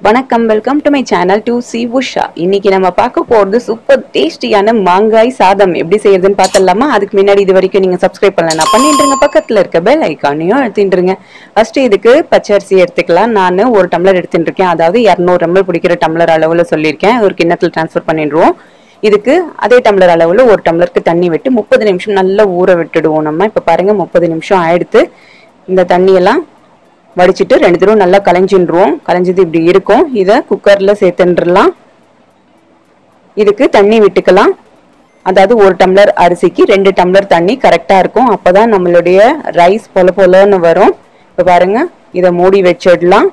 வணக்கம் welcome to my channel to C Usha இன்னைக்கு நம்ம பார்க்க போறது சூப்பர் டேஸ்டியான மாங்காய் சாதம் எப்படி செய்யறதுன்னு பார்த்தலாமா அதுக்கு முன்னாடி இது வரைக்கும் நீங்க சப்ஸ்கிரைப் பண்ணலாம் பண்ணிட்டுருங்க பக்கத்துல இருக்க பெல் ஐக்கானையும் எடுத்துட்டுருங்க ஃபர்ஸ்ட் இதுக்கு பச்சரிசி எடுத்துக்கலாம் நான் ஒரு டம்ளர் எடுத்துட்டு இருக்கேன் அதாவது இரநூறு டம்ளர் பிடிக்கிற டம்ளர் அளவுல சொல்லியிருக்கேன் ஒரு கிண்ணத்தில் ட்ரான்ஸ்ஃபர் பண்ணிடுவோம் இதுக்கு அதே டம்ளர் அளவுல ஒரு டம்ளருக்கு தண்ணி விட்டு முப்பது நிமிஷம் நல்லா ஊற விட்டுடுவோம் நம்ம இப்ப பாருங்க முப்பது நிமிஷம் ஆயிடுத்து இந்த தண்ணியெல்லாம் வடிச்சிட்டு ரெண்டு தடவை நல்லா கலைஞ்சின்றுவோம் கலைஞ்சது இப்படி இருக்கும் இதை குக்கர்ல சேர்த்துன்றலாம் இதுக்கு தண்ணி விட்டுக்கலாம் அதாவது ஒரு டம்ளர் அரிசிக்கு ரெண்டு டம்ளர் தண்ணி கரெக்டா இருக்கும் அப்பதான் நம்மளுடைய ரைஸ் பொல பொலன்னு வரும் இப்ப பாருங்க இதை மூடி வச்சிடலாம்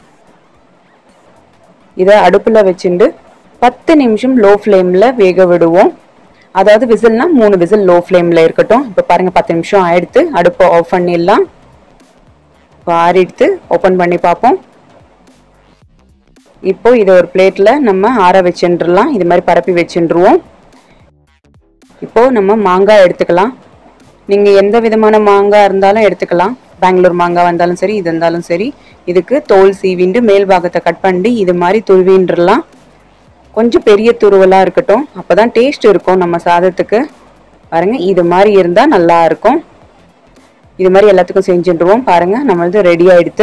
இதை அடுப்புல வச்சுட்டு பத்து நிமிஷம் லோ ஃப்ளேம்ல வேக விடுவோம் அதாவது விசில்னா மூணு விசில் லோ ஃப்ளேம்ல இருக்கட்டும் இப்ப பாருங்க பத்து நிமிஷம் ஆயிடுத்து அடுப்பை ஆஃப் பண்ணிடலாம் இப்போ ஆறிடுத்து ஓப்பன் பண்ணி பார்ப்போம் இப்போ இதை ஒரு பிளேட்ல நம்ம ஆற வச்சுருலாம் இது மாதிரி பரப்பி வச்சுருவோம் இப்போ நம்ம மாங்காய் எடுத்துக்கலாம் நீங்க எந்த விதமான மாங்காய் இருந்தாலும் எடுத்துக்கலாம் பெங்களூர் மாங்காய் வந்தாலும் சரி இது இருந்தாலும் சரி இதுக்கு தோல் சீவிண்டு மேல் பாகத்தை கட் பண்ணி இது மாதிரி துருவின்றலாம் கொஞ்சம் பெரிய துருவலா இருக்கட்டும் அப்பதான் டேஸ்ட் இருக்கும் நம்ம சாதத்துக்கு பாருங்க இது மாதிரி இருந்தா நல்லா இருக்கும் இது மாதிரி எல்லாத்துக்கும் செஞ்சுருவோம் பாருங்க நம்மளது ரெடி ஆயிடுத்து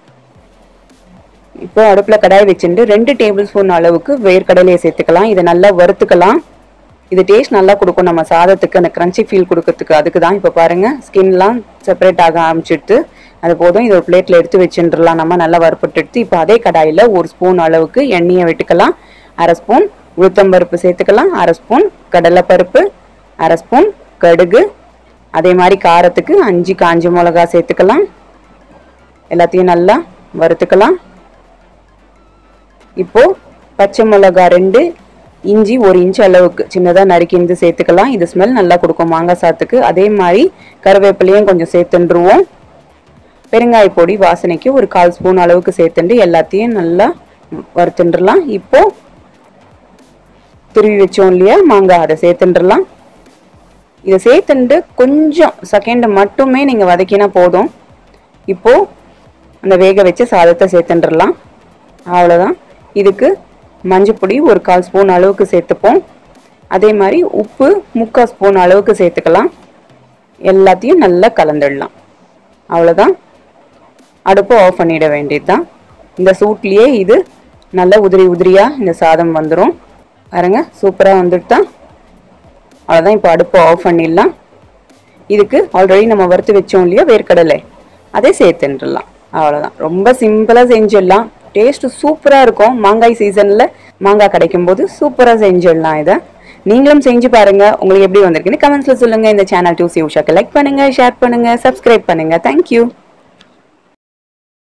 இப்போ அடுப்புல கடாய் வச்சுட்டு ரெண்டு டேபிள் ஸ்பூன் அளவுக்கு வேர்க்கடலையை சேர்த்துக்கலாம் இதை நல்லா வறுத்துக்கலாம் இது டேஸ்ட் நல்லா கொடுக்கும் நம்ம சாதத்துக்கு அந்த கிரன்ச்சி ஃபீல் கொடுக்கறதுக்கு அதுக்கு தான் இப்போ பாருங்க ஸ்கின்லாம் செப்பரேட் ஆக ஆரம்பிச்சிடுது அது போதும் இது ஒரு பிளேட்ல எடுத்து வச்சுட்டுலாம் நம்ம நல்லா வறுப்பட்டு எடுத்து இப்போ அதே கடாயில் ஒரு ஸ்பூன் அளவுக்கு எண்ணெயை விட்டுக்கலாம் அரை ஸ்பூன் உளுத்தம்பருப்பு சேர்த்துக்கலாம் அரை ஸ்பூன் கடலைப்பருப்பு அரை ஸ்பூன் கடுகு அதே மாதிரி காரத்துக்கு அஞ்சு காஞ்ச மிளகா சேர்த்துக்கலாம் எல்லாத்தையும் நல்லா வறுத்துக்கலாம் இப்போ பச்சை மிளகா ரெண்டு இஞ்சி ஒரு இன்ச் அளவுக்கு சின்னதாக நறுக்கிந்து சேர்த்துக்கலாம் இது ஸ்மெல் நல்லா கொடுக்கும் மாங்காய் சாத்துக்கு அதே மாதிரி கருவேப்பிலையும் கொஞ்சம் சேர்த்துண்டுருவோம் பெருங்காய பொடி வாசனைக்கு ஒரு கால் ஸ்பூன் அளவுக்கு சேர்த்துண்டு எல்லாத்தையும் நல்லா வறுத்துண்டுலாம் இப்போ துருவி வச்சோம் இல்லையா மாங்காய் அதை சேர்த்துண்டுலாம் இதை சேர்த்துட்டு கொஞ்சம் செகண்ட் மட்டுமே நீங்கள் வதக்கினா போதும் இப்போ அந்த வேக வச்ச சாதத்தை சேர்த்துட்டுலாம் அவ்வளோதான் இதுக்கு மஞ்சப்பொடி ஒரு கால் ஸ்பூன் அளவுக்கு சேர்த்துப்போம் அதே மாதிரி உப்பு முக்கால் ஸ்பூன் அளவுக்கு சேர்த்துக்கலாம் எல்லாத்தையும் நல்லா கலந்துடலாம் அவ்வளோதான் அடுப்பை ஆஃப் பண்ணிட வேண்டியது தான் இந்த சூட்லேயே இது நல்லா உதிரி உதிரியாக இந்த சாதம் வந்துடும் பாருங்க சூப்பராக வந்துட்டு தான் அவ்வளோதான் இப்போ அடுப்பை ஆஃப் பண்ணிடலாம் இதுக்கு ஆல்ரெடி நம்ம வறுத்து வச்சோம் இல்லையா வேர்க்கடலை அதே சேர்த்துட்டுலாம் அவ்வளோதான் ரொம்ப சிம்பிளாக செஞ்சிடலாம் டேஸ்ட் சூப்பராக இருக்கும் மாங்காய் சீசனில் மாங்காய் கிடைக்கும் போது சூப்பராக செஞ்சிடலாம் இதை நீங்களும் செஞ்சு பாருங்க உங்களுக்கு எப்படி வந்திருக்குன்னு கமெண்ட்ஸில் சொல்லுங்கள் இந்த சேனல் டூ சி உஷாக்கு லைக் பண்ணுங்கள் ஷேர் பண்ணுங்கள் சப்ஸ்கிரைப் பண்ணுங்கள் தேங்க்யூ